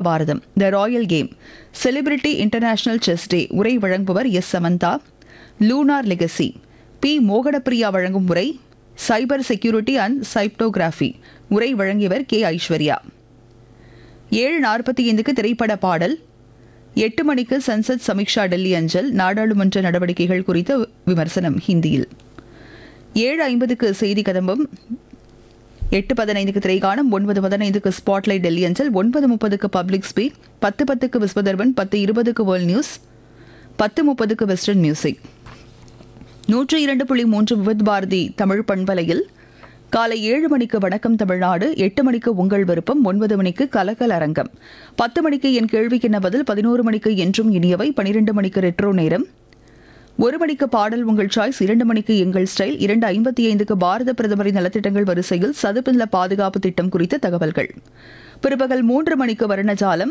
Bharatam the royal game celebrity international chess day உரை வழங்குபவர் S Samantha lunar legacy P Mohanapriya வழங்கும் உரை சைபர் செக்யூரிட்டி அண்ட் சைப்டோகிராஃபி உரை வழங்கியவர் கே ஐஸ்வர்யா ஏழு நாற்பத்தி ஐந்துக்கு திரைப்பட பாடல் எட்டு மணிக்கு சன்சத் சமீக்ஷா டெல்லி அஞ்சல் நாடாளுமன்ற நடவடிக்கைகள் குறித்த விமர்சனம் ஹிந்தியில் ஏழு ஐம்பதுக்கு செய்தி கதம்பம் எட்டு பதினைந்துக்கு திரைகாணம் ஒன்பது பதினைந்துக்கு ஸ்பாட்லைட் டெல்லி அஞ்சல் ஒன்பது முப்பதுக்கு பப்ளிக் ஸ்பீக் பத்து பத்துக்கு விஸ்வதர்பன் பத்து இருபதுக்கு வேர்ல்ட் நியூஸ் பத்து முப்பதுக்கு வெஸ்டர்ன் மியூசிக் நூற்றி இரண்டு புள்ளி மூன்று விவித் பாரதி தமிழ் பண்பலையில் காலை ஏழு மணிக்கு வணக்கம் தமிழ்நாடு எட்டு மணிக்கு உங்கள் விருப்பம் ஒன்பது மணிக்கு கலக்கல் அரங்கம் பத்து மணிக்கு என் கேள்விக்கு என்ன பதில் பதினோரு மணிக்கு என்றும் இனியவை பனிரெண்டு மணிக்கு ரெட்ரோ நேரம் ஒரு மணிக்கு பாடல் உங்கள் சாய்ஸ் இரண்டு மணிக்கு எங்கள் ஸ்டைல் இரண்டு ஐம்பத்தி ஐந்துக்கு பாரத பிரதமரின் நலத்திட்டங்கள் வரிசையில் சதுப்பு நில பாதுகாப்பு திட்டம் குறித்த தகவல்கள் பிற்பகல் மூன்று மணிக்கு வர்ணஜாலம்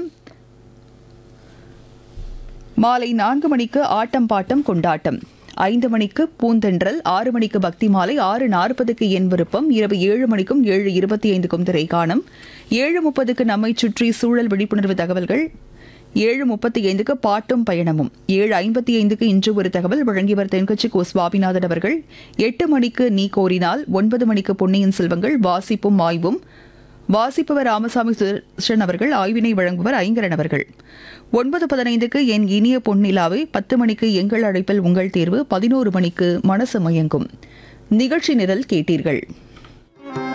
மாலை நான்கு மணிக்கு ஆட்டம் பாட்டம் கொண்டாட்டம் ஐந்து மணிக்கு பூந்தென்றல் ஆறு மணிக்கு பக்தி மாலை ஆறு நாற்பதுக்கு என் விருப்பம் இரவு ஏழு மணிக்கும் ஏழு இருபத்தி ஐந்துக்கும் திரைக்காணம் ஏழு முப்பதுக்கு நம்மை சுற்றி சூழல் விழிப்புணர்வு தகவல்கள் ஏழு முப்பத்தி ஐந்துக்கு பாட்டும் பயணமும் ஏழு ஐம்பத்தி ஐந்துக்கு இன்று ஒரு தகவல் வழங்கியவர் தென்கட்சி கோ சுவாமிநாதன் அவர்கள் எட்டு மணிக்கு நீ கோரினால் ஒன்பது மணிக்கு பொன்னியின் செல்வங்கள் வாசிப்பும் ஆய்வும் வாசிப்பவர் ராமசாமி சுதர்ஷன் அவர்கள் ஆய்வினை வழங்குவர் ஐங்கரன் அவர்கள் ஒன்பது பதினைந்துக்கு என் இனிய பொன்னிலாவை பத்து மணிக்கு எங்கள் அழைப்பில் உங்கள் தேர்வு பதினோரு மணிக்கு மனசு மயங்கும் நிகழ்ச்சி நிரல் கேட்டீர்கள்